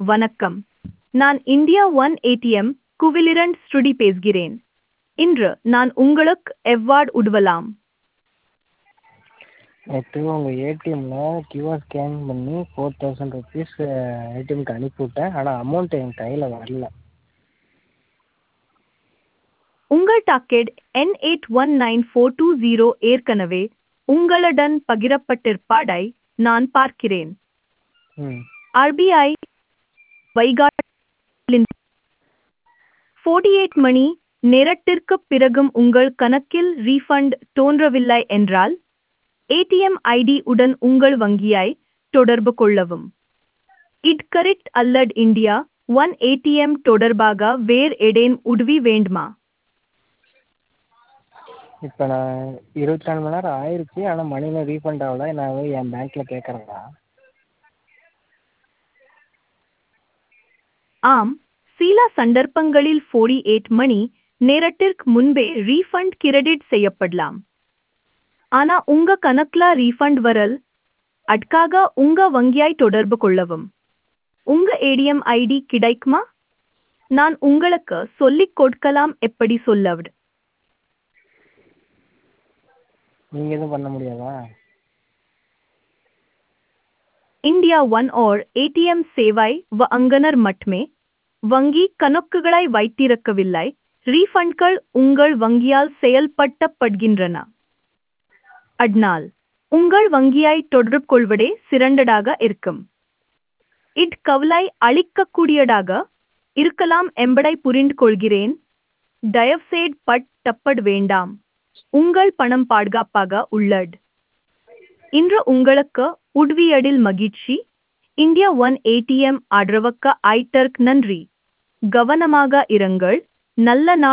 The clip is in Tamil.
வணக்கம் நான் இந்தியா ஒன் ஏடிஎம் குவிலிரண்ட் ஸ்ருடி பேசுகிறேன் இன்று நான் உங்களுக்கு எவ்வாறு உதவலாம் நேற்று உங்கள் ஏடிஎம்மில் கியூஆர் ஸ்கேன் பண்ணி ஃபோர் தௌசண்ட் ருபீஸ் ஏடிஎம்க்கு அனுப்பிவிட்டேன் ஆனால் அமௌண்ட் என் கையில் வரல உங்கள் டாக்கெட் என் eight one nine four two zero ஏற்கனவே உங்களுடன் பகிரப்பட்டிருப்பதை நான் பார்க்கிறேன் ம் ஆர்பிஐ வைகாட்டின் ஃபோர்ட்டி எயிட் மணி நேரத்திற்குப் பிறகும் உங்கள் கணக்கில் ரீஃபண்ட் தோன்றவில்லை என்றால் ஏடிஎம் ஐடி உடன் உங்கள் வங்கியை தொடர்பு கொள்ளவும் இட்கரிட் அல்லது இந்தியா ஒன் ஏடிஎம் தொடர்பாக வேறு ஏதேனும் உதவி வேண்டுமா இப்போ நான் இருபத்தி நாலு மணி நேரம் ஆயிடுச்சு ஆனால் மணியில் ரீஃபண்ட் ஆகல நான் போய் என் பேங்க்கில் கேட்கறதா ஆம் சில சந்தர்ப்பங்களில் ஃபோர்டி எயிட் மணி நேரத்திற்கு முன்பே ரீஃபண்ட் கிரெடிட் செய்யப்படலாம் ஆனா உங்க கணக்குல ரீஃபண்ட் வரல் அதுக்காக உங்க வங்கியை தொடர்பு கொள்ளவும் உங்க ஏடிஎம் ஐடி கிடைக்குமா நான் உங்களுக்கு சொல்லிக் கொடுக்கலாம் எப்படி சொல்லவது நீங்கள் எதுவும் பண்ண முடியாதா இந்தியா ஒன் ஓர் ஏடிஎம் சேவை வ அங்கனர் மட்டுமே வங்கி கணக்குகளை வைத்திருக்கவில்லை ரீஃபண்ட்கள் உங்கள் வங்கியால் செயல்படுத்தப்படுகின்றன அதனால் உங்கள் வங்கியை தொடர்பு கொள்வதே சிறந்ததாக இருக்கும் இட் கவலை அளிக்கக்கூடியதாக இருக்கலாம் என்பதை புரிந்து கொள்கிறேன் தயவுசெய்து பட் தப்பட வேண்டாம் உங்கள் பணம் பாதுகாப்பாக உள்ளது இன்று உங்களுக்கு உதவியடில் மகிழ்ச்சி இந்தியா ஒன் ஏடிஎம் ஆதரவுக்கு ஐட்டர்க் நன்றி கவனமாக இருங்கள் நல்ல நாள்